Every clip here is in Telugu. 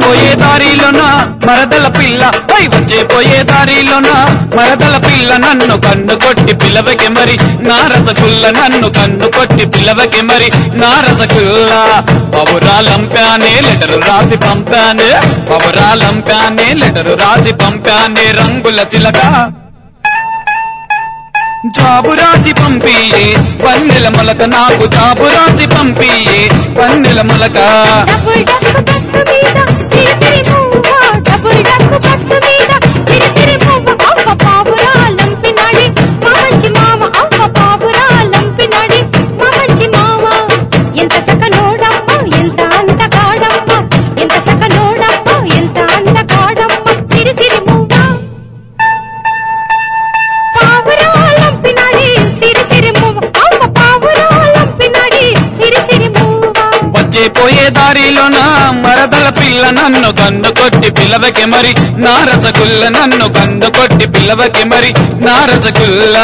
పోయే దారిలోన మరదల పిల్ల పై వచ్చే పోయే దారిలోన మరదల పిల్ల నన్ను కన్ను కొట్టి పిల్లవకి మరి నా రసగుల్ల నన్ను కన్ను కొట్టి పిల్లవకి మరి నా రసగుల్ల పవురాలంపానే లెటరు రాసి పంపానే పవురాలంపానే లెటరు రాసి పంపానే రంగుల చిలక జాబు రాసి పంపియే పన్నెల మొలక నాకు జాబు రాసి పంపియే పన్నెల మొలక డబుల్ డక్కు బస్సు మీద తిరితిరి పువ్వ డబుల్ డక్కు బస్సు మీద తిరితిరి పువ్వ అవ్వ పావురా లంపినాడి మా మంచి మామ అవ్వ పావురా లంపినాడి మా మంచి మామ ఎంత చక్కనోడమ్మ ఎంత అందగాడమ్మ ఎంత చక్కనోడమ్మ ఎంత అందగాడమ్మ తిరితిరి పువ్వ పావురా లంపినాడి తిరితిరి పువ్వ అవ్వ పావురా లంపినాడి తిరితిరి పువ్వ వచ్చే పోయే దారిలోన మరదల పిల్ల నన్ను కన్ను కొట్టి పిల్లవకి మరి నా రసగుల్ల నన్ను కన్ను కొట్టి పిల్లవకి మరి నా రసగుల్ల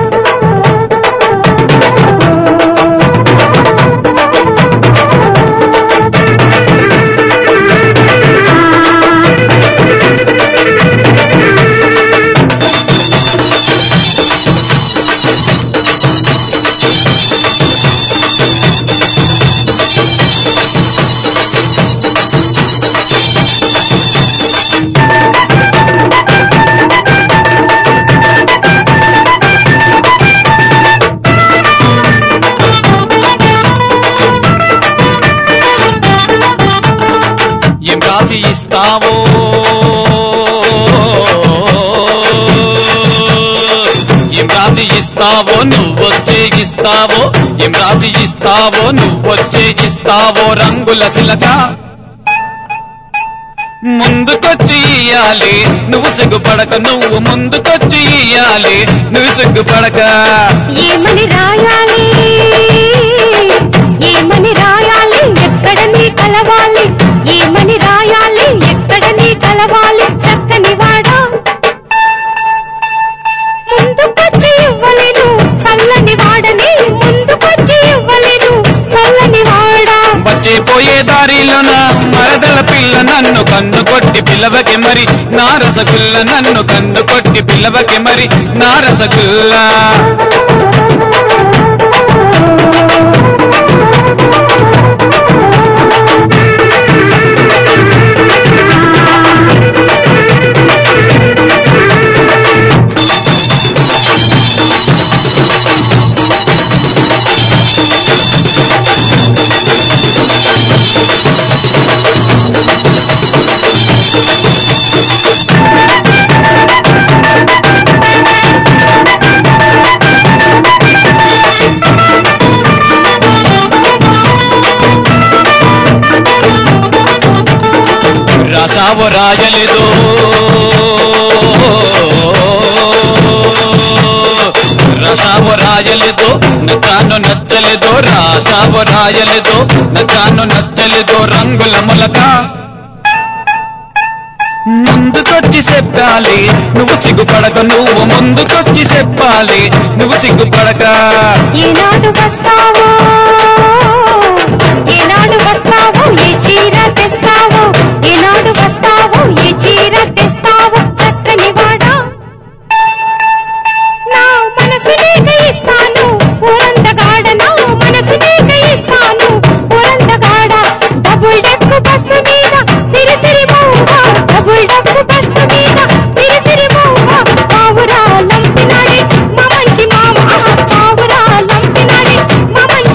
ఏం రాసి ఇస్తావో ఏం రాసి ఇస్తావో నువ్వొచ్చే ఇస్తావో ఏం రాసి ఇస్తావో నువ్వొచ్చే ఇస్తావో రంగుల చిలక ముందుకొచ్చి ఇయ్యాలి నువ్వు సిగ్గుపడక నువ్వు ముందుకొచ్చి ఇయ్యాలి నువ్వు సిగ్గుపడక ఏమని రాయాలి ఏమని రాయాలి ఎక్కడ నీ కలవాలి ఏమని రాయాలి ఎక్కడ నీ కలవాలి చక్కని వాడా ముందుకొచ్చి ఇవ్వలేను చల్లని వాడని ముందుకొచ్చి ఇవ్వలేను చల్లని వాడా వచ్చే పోయే దారిలోన మరదల పిల్ల నన్ను కన్ను కొట్టి పిల్లవకి మరి నా రసగుల్ల నన్ను కన్ను కొట్టి పిల్లవకి మరి నా రసగుల్ల రాసావు రాయలేదు రసావు రాయలేదు నచ్చాను నచ్చలేదు రాసావు రాయలేదు నచ్చాను నచ్చలేదు రంగుల మొలక ముందుకొచ్చి చెప్పాలి నువ్వు సిగ్గుపడక నువ్వు ముందుకొచ్చి చెప్పాలి నువ్వు సిగ్గుపడక ఏనాడు వస్తావో ఏనాడు వస్తావో ఏ చీర తెస్తావో ఏనాడు వస్తావో ఏ చీర తెస్తావో చక్కని వాడా నా మనసు నీకు ఇస్తాను ఊరంతగాడ నా మనసు నీకు ఇస్తాను ఊరంతగాడ డబుల్ డెక్కు బస్సు మీద సిరి సిరి మౌవ డబుల్ డెక్కు బస్సు మీద సిరి సిరి మౌవ పావురా లంపినాడి మా మంచి మామ పావురా లంపినాడి మా మంచి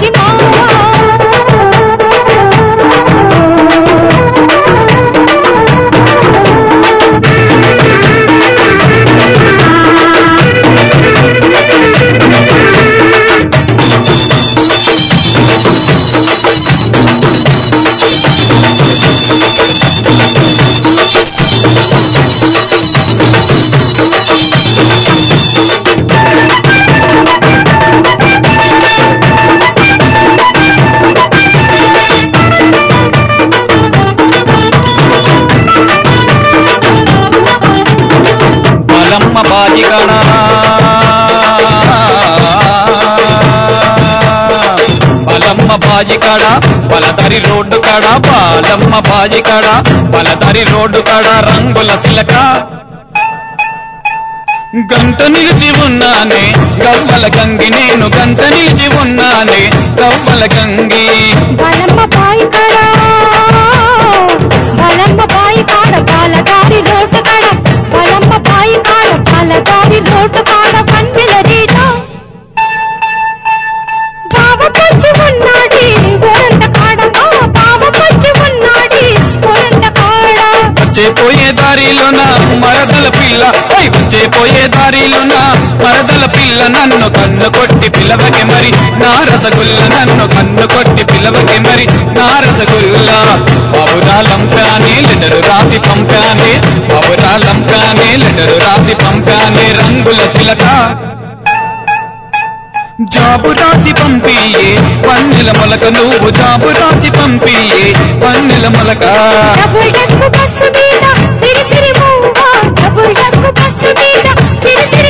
బాజి కాడ పలదరి రోడ్డు కాడ బాలమ్మ బాజి కాడ పలదరి రోడ్డు కాడ రంగుల చిలక గంట నిలిచి ఉన్నానే గవ్వల గంగి నేను గంట నిలిచి ఉన్నానే గవ్వల గంగి బలమ్మ బాయి కాడ బలమ్మ బాయి కాడ పాలదారి రోడ్డు కాడ బలమ్మ బాయి కాడ పాలదారి రోడ్డు కాడ పందిల రీట బావ పొచ్చి ఉన్నాడి గోరంట కాడ ఆ బావ పొచ్చి ఉన్నాడి గోరంట కాడ వచ్చే పోయే దారిలోన మరదల పిల్ల ఐ వచ్చే పోయే దారిలోన మరదల పిల్ల నన్ను కన్ను కొట్టి పిలవకి మరి నా రసగుల్ల నన్ను కన్ను కొట్టి పిలవకి మరి నా రసగుల్ల బాబురాలంపానే లెటరు రాసి పంపానే బాబురాలంపానే లెటరు రాసి పంపానే రంగుల చిలక జాబు రాసి పంపియే పన్నెల మొలక నువ్వు జాబు రాసి పంపియే పన్నెల మొలక డబుల్ డక్కు బస్సు మీద తిరి తిరి మూవా డబుల్ డక్కు బస్సు మీద తిరి తిరి